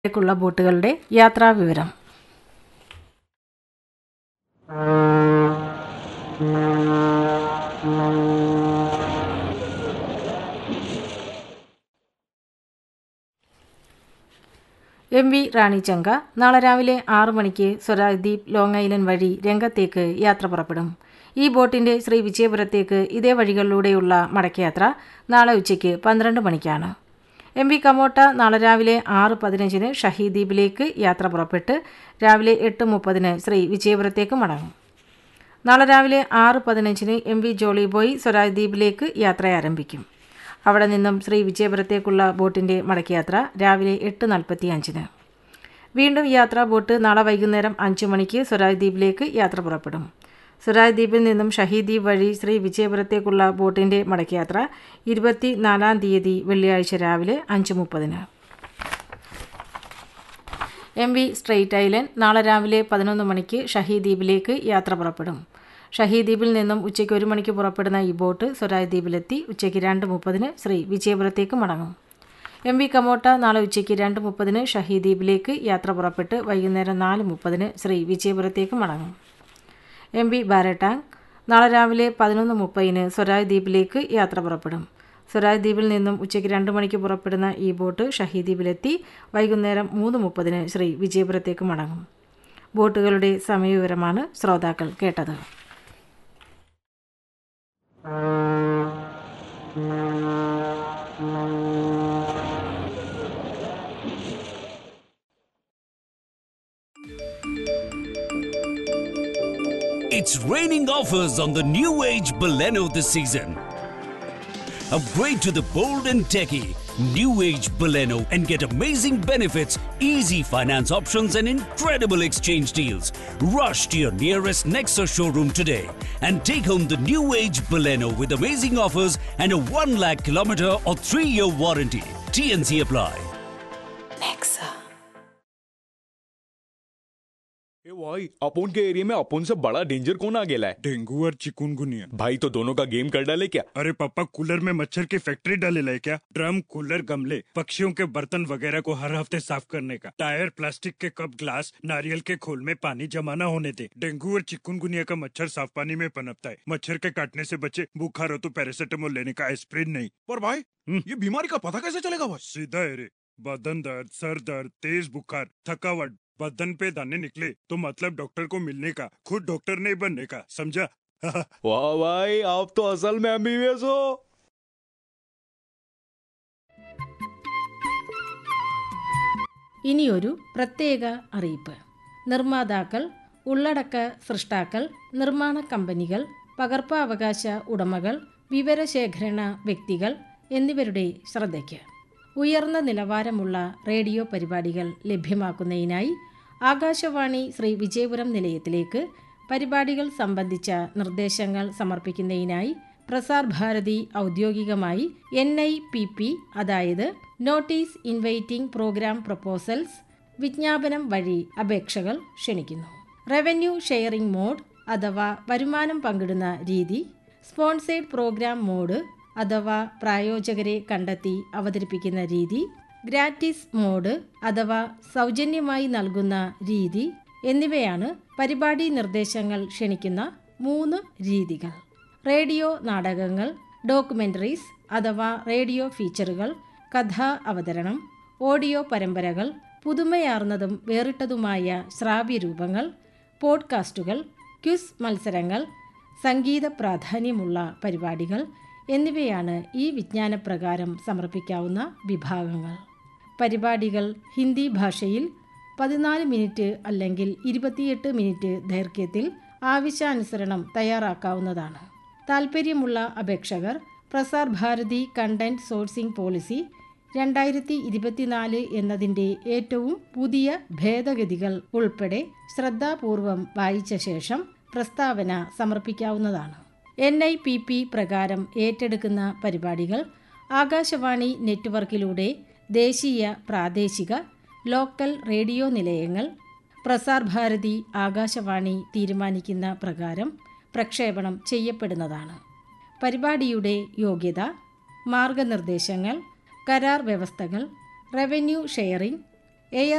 ക്കുള്ള ബോട്ടുകളുടെ യാത്രാവിവരം M V റാണിചങ്ക നാളെ രാവിലെ ആറു മണിക്ക് സ്വരാജ്ദ്വീപ് ലോങ് ഐലൻഡ് വഴി രംഗത്തേക്ക് യാത്ര പുറപ്പെടും ഈ ബോട്ടിന്റെ ശ്രീ വിജയപുരത്തേക്ക് ഇതേ വഴികളിലൂടെയുള്ള മടക്കയാത്ര നാളെ ഉച്ചയ്ക്ക് പന്ത്രണ്ട് മണിക്കാണ് എം വി കമോട്ട നാളെ രാവിലെ ആറ് പതിനഞ്ചിന് ഷഹീദ് ദ്വീപിലേക്ക് യാത്ര പുറപ്പെട്ട് രാവിലെ എട്ട് മുപ്പതിന് ശ്രീ വിജയപുരത്തേക്ക് മടങ്ങും നാളെ രാവിലെ ആറ് പതിനഞ്ചിന് M V Jolly Boy Swaraj ദ്വീപിലേക്ക് യാത്ര ആരംഭിക്കും അവിടെ നിന്നും ശ്രീ വിജയപുരത്തേക്കുള്ള ബോട്ടിന്റെ മടക്കയാത്ര രാവിലെ എട്ട് നാൽപ്പത്തി അഞ്ചിന് വീണ്ടും യാത്രാ ബോട്ട് നാളെ വൈകുന്നേരം അഞ്ച് മണിക്ക് സ്വരാജ് ദ്വീപിലേക്ക് യാത്ര പുറപ്പെടും സ്വരാജ് ദ്വീപിൽ നിന്നും ഷഹീദ് ദ്വീപ് വഴി ശ്രീ വിജയപുരത്തേക്കുള്ള ബോട്ടിന്റെ മടക്കയാത്ര ഇരുപത്തി നാലാം തീയതി വെള്ളിയാഴ്ച രാവിലെ അഞ്ച് മുപ്പതിന് എം വി സ്ട്രെയിറ്റ് ഐലൻഡ് നാളെ രാവിലെ പതിനൊന്ന് മണിക്ക് ഷഹീദ് ദ്വീപിലേക്ക് യാത്ര പുറപ്പെടും ഷഹീദ് ദ്വീപിൽ നിന്നും ഉച്ചയ്ക്ക് ഒരു മണിക്ക് പുറപ്പെടുന്ന ഈ ബോട്ട് സ്വരാജ് ദ്വീപിലെത്തി ഉച്ചയ്ക്ക് രണ്ട് മുപ്പതിന് ശ്രീ വിജയപുരത്തേക്ക് മടങ്ങും എം വി കമോട്ട നാളെ ഉച്ചയ്ക്ക് രണ്ട് മുപ്പതിന് ഷഹീദ് ദ്വീപിലേക്ക് യാത്ര പുറപ്പെട്ട് വൈകുന്നേരം നാല് മുപ്പതിന് ശ്രീ വിജയപുരത്തേക്ക് മടങ്ങും എം വി ബാരട്ടാങ് നാളെ രാവിലെ പതിനൊന്ന് മുപ്പതിന് സ്വരാജ് ദ്വീപിലേക്ക് യാത്ര പുറപ്പെടും സ്വരാജ് ദ്വീപിൽ നിന്നും ഉച്ചയ്ക്ക് രണ്ട് മണിക്ക് പുറപ്പെടുന്ന ഈ ബോട്ട് ഷഹീദ് ദ്വീപിലെത്തി വൈകുന്നേരം മൂന്ന് മുപ്പതിന് ശ്രീ വിജയപുരത്തേക്ക് മടങ്ങും ബോട്ടുകളുടെ സമയവിവരമാണ് ശ്രോതാക്കൾ കേട്ടത് It's raining offers on the new age Baleno this season. Upgrade to the bold and techy new age Baleno and get amazing benefits, easy finance options, and incredible exchange deals. Rush to your nearest Nexa showroom today and take home the new age Baleno with amazing offers and a 1 lakh kilometer or 3 year warranty. TNC apply. ए भाई अपुन के area में अपुन से बड़ा danger कौन आ गेला है डेंगू और चिकुनगुनिया भाई तो दोनों का गेम कर डाले क्या अरे पापा कूलर में मच्छर की फैक्ट्री डाले है क्या ड्रम कूलर गमले पक्षियों के बर्तन वगैरह को हर हफ्ते साफ करने का टायर प्लास्टिक के कप ग्लास नारियल के खोल में पानी जमा न होने दे डेंगू और चिकुनगुनिया का मच्छर साफ पानी में पनपता है मच्छर के काटने से बचे बुखार हो तो पैरासीटामोल लेने का एस्प्रिन नहीं पर भाई हम्म। ये बीमारी का पता कैसे चलेगा भाई सीधा है रे बदन दर्द सर दर्द तेज बुखार थकावट बदन पे दाने निकले तो मतलब डॉक्टर को मिलने का खुद डॉक्टर नहीं बनने का समझा वाह भाई आप तो असल में एमबीबीएस हो ഇനിയൊരു പ്രത്യേക അറിയിപ്പ് നിർമ്മാതാക്കൾ ഉള്ളടക്ക സൃഷ്ടാക്കൾ നിർമ്മാണ കമ്പനികൾ പകർപ്പവകാശ ഉടമകൾ വിവരശേഖരണ വ്യക്തികൾ എന്നിവരുടെ ശ്രദ്ധയ്ക്ക് ഉയർന്ന നിലവാരമുള്ള റേഡിയോ പരിപാടികൾ ലഭ്യമാക്കുന്നതിനായി ആകാശവാണി ശ്രീ വിജയപുരം നിലയത്തിലേക്ക് പരിപാടികൾ സംബന്ധിച്ച നിർദ്ദേശങ്ങൾ സമർപ്പിക്കുന്നതിനായി പ്രസാർ ഭാരതി ഔദ്യോഗികമായി എൻ ഐ പി പി അതായത് നോട്ടീസ് ഇൻവൈറ്റിംഗ് പ്രോഗ്രാം പ്രപ്പോസൽസ് വിജ്ഞാപനം വഴി അപേക്ഷകൾ ക്ഷണിക്കുന്നു റവന്യൂ ഷെയറിംഗ് മോഡ് അഥവാ വരുമാനം പങ്കിടുന്ന രീതി സ്പോൺസേഡ് പ്രോഗ്രാം മോഡ് അഥവാ പ്രായോജകരെ കണ്ടെത്തി അവതരിപ്പിക്കുന്ന രീതി ഗ്രാറ്റിസ് മോഡ് അഥവാ സൗജന്യമായി നൽകുന്ന രീതി എന്നിവയാണ് പരിപാടി നിർദ്ദേശങ്ങൾ ക്ഷണിക്കുന്ന മൂന്ന് രീതികൾ റേഡിയോ നാടകങ്ങൾ ഡോക്യുമെന്ററീസ് അഥവാ റേഡിയോ ഫീച്ചറുകൾ കഥാ അവതരണം ഓഡിയോ പരമ്പരകൾ പുതുമയാർന്നതും വേറിട്ടതുമായ ശ്രാവ്യരൂപങ്ങൾ പോഡ്കാസ്റ്റുകൾ ക്വിസ് മത്സരങ്ങൾ സംഗീത പ്രാധാന്യമുള്ള പരിപാടികൾ എന്നിവയാണ് ഈ വിജ്ഞാനപ്രകാരം സമർപ്പിക്കാവുന്ന വിഭാഗങ്ങൾ പരിപാടികൾ ഹിന്ദി ഭാഷയിൽ പതിനാല് മിനിറ്റ് അല്ലെങ്കിൽ ഇരുപത്തിയെട്ട് മിനിറ്റ് ദൈർഘ്യത്തിൽ ആവശ്യാനുസരണം തയ്യാറാക്കാവുന്നതാണ് താൽപ്പര്യമുള്ള അപേക്ഷകർ Prasar Bharati content sourcing policy രണ്ടായിരത്തി ഇരുപത്തിനാല് എന്നതിൻ്റെ ഏറ്റവും പുതിയ ഭേദഗതികൾ ഉൾപ്പെടെ ശ്രദ്ധാപൂർവം വായിച്ച ശേഷം പ്രസ്താവന സമർപ്പിക്കാവുന്നതാണ് എൻ ഐ പി പി പ്രകാരം ഏറ്റെടുക്കുന്ന പരിപാടികൾ ആകാശവാണി നെറ്റ്വർക്കിലൂടെ ദേശീയ പ്രാദേശിക ലോക്കൽ റേഡിയോ നിലയങ്ങൾ പ്രസാർ ഭാരതി ആകാശവാണി തീരുമാനിക്കുന്ന പ്രകാരം പ്രക്ഷേപണം ചെയ്യപ്പെടുന്നതാണ് പരിപാടിയുടെ യോഗ്യത മാർഗനിർദ്ദേശങ്ങൾ കരാർ വ്യവസ്ഥകൾ റവന്യൂ ഷെയറിംഗ് എയർ